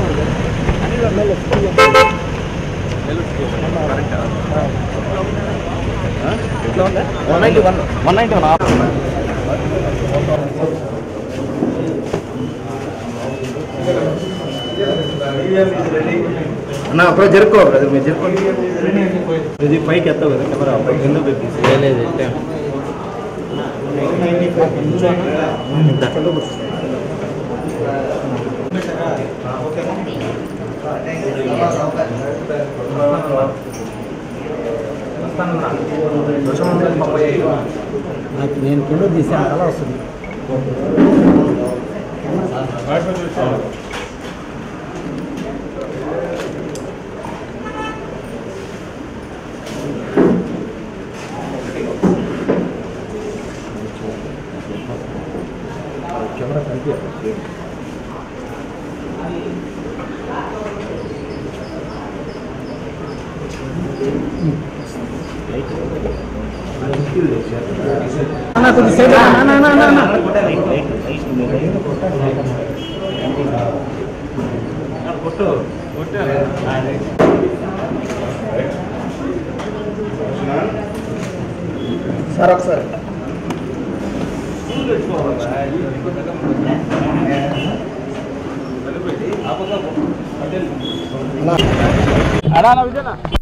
one ninety one one ninety one అన్న అప్పుడు జరుపుకో brother మీరు జరుపుకోండి ఇది పైకి ఎత్తావు కదా కెమెరా పైకి కింద పెట్టేసి లేదు నేను కింద తీసాను అలా వస్తుంది కెమెరా కనిపించదు అన్న కొద్ది సైడ్ అన్న అన్న అన్న అన్న సార్ ఒకసారి అడా విజయనా